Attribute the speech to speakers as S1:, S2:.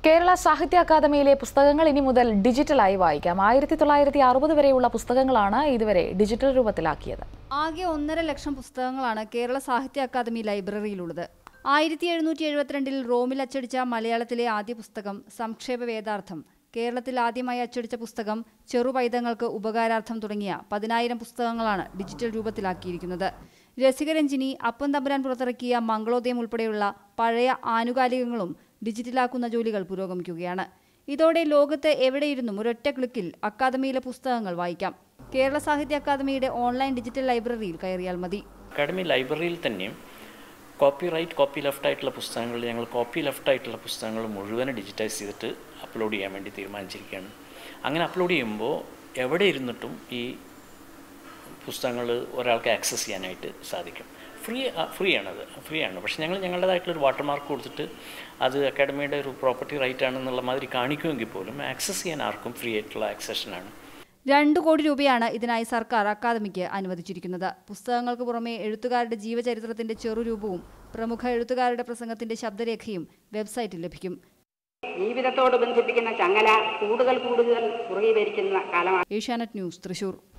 S1: കേരള സാഹിത്യ അക്കാദമിയിലെ പുസ്തകങ്ങൾ ഇനി മുതൽ ഡിജിറ്റലായി വായിക്കാം ആയിരത്തി തൊള്ളായിരത്തി അറുപത് വരെയുള്ള പുസ്തകങ്ങളാണ് ഇതുവരെ ഡിജിറ്റൽ രൂപത്തിലാക്കിയത്
S2: ആകെ ഒന്നര ലക്ഷം പുസ്തകങ്ങളാണ് കേരള സാഹിത്യ അക്കാദമി ലൈബ്രറിയിലുള്ളത് ആയിരത്തി എഴുന്നൂറ്റി എഴുപത്തിരണ്ടിൽ റോമിൽ അച്ചടിച്ച മലയാളത്തിലെ ആദ്യ പുസ്തകം സംക്ഷേപ വേദാർത്ഥം കേരളത്തിൽ ആദ്യമായി അച്ചടിച്ച പുസ്തകം ചെറുപൈതങ്ങൾക്ക് ഉപകാരാർത്ഥം തുടങ്ങിയ പതിനായിരം പുസ്തകങ്ങളാണ് ഡിജിറ്റൽ രൂപത്തിലാക്കിയിരിക്കുന്നത് രസികരഞ്ജിനി അപ്പം തമ്പുരാൻ പുറത്തിറക്കിയ മംഗളോദയം ഉൾപ്പെടെയുള്ള പഴയ ആനുകാലികങ്ങളും ഡിജിറ്റലാക്കുന്ന ജോലികൾ പുരോഗമിക്കുകയാണ് ഇതോടെ ലോകത്ത് എവിടെയിരുന്നും ഒരൊറ്റ ക്ലിക്കിൽ അക്കാദമിയിലെ പുസ്തകങ്ങൾ വായിക്കാം കേരള സാഹിത്യ അക്കാദമിയുടെ ഓൺലൈൻ ഡിജിറ്റൽ ലൈബ്രറിയിൽ കയറിയാൽ മതി
S3: അക്കാഡമി ലൈബ്രറിയിൽ തന്നെയും കോപ്പി റൈറ്റ് കോപ്പി ലെഫ്റ്റ് ആയിട്ടുള്ള പുസ്തകങ്ങൾ ഞങ്ങൾ കോപ്പി ലെഫ്റ്റ് ആയിട്ടുള്ള പുസ്തകങ്ങൾ മുഴുവൻ ഡിജിറ്റൈസ് ചെയ്തിട്ട് അപ്ലോഡ് ചെയ്യാൻ വേണ്ടി തീരുമാനിച്ചിരിക്കുകയാണ് അങ്ങനെ അപ്ലോഡ് ചെയ്യുമ്പോൾ എവിടെ ഇരുന്നിട്ടും ഈ പുസ്തകങ്ങൾ ഒരാൾക്ക് ആക്സസ് ചെയ്യാനായിട്ട് സാധിക്കും ഫ്രീ ഫ്രീ ആണത് ഫ്രീ ആണ് പക്ഷേ ഞങ്ങൾ ഞങ്ങളുടേതായിട്ടുള്ളൊരു വാട്ടർമാർക്ക് കൊടുത്തിട്ട് അത് അക്കാഡമിയുടെ ഒരു പ്രോപ്പർട്ടി റൈറ്റ് ആണെന്നുള്ള മാതിരി കാണിക്കുമെങ്കിൽ പോലും ആക്സസ് ചെയ്യാൻ ആർക്കും ഫ്രീ ആയിട്ടുള്ള ആക്സഷനാണ്
S2: രണ്ടു കോടി രൂപയാണ് ഇതിനായി സർക്കാർ അക്കാദമിക്ക് അനുവദിച്ചിരിക്കുന്നത് പുസ്തകങ്ങൾക്ക് പുറമെ എഴുത്തുകാരുടെ ജീവചരിത്രത്തിന്റെ ചെറുരൂപവും പ്രമുഖ എഴുത്തുകാരുടെ പ്രസംഗത്തിന്റെ ശബ്ദരേഖയും വെബ്സൈറ്റിൽ ലഭിക്കും
S4: ജീവിതത്തോട് ബന്ധിപ്പിക്കുന്ന ചങ്ങല കൂടുതൽ കൂടുതൽ കുറുകി വരിക്കുന്ന കാലമാണ്
S2: ഏഷ്യാനെറ്റ് ന്യൂസ് തൃശൂർ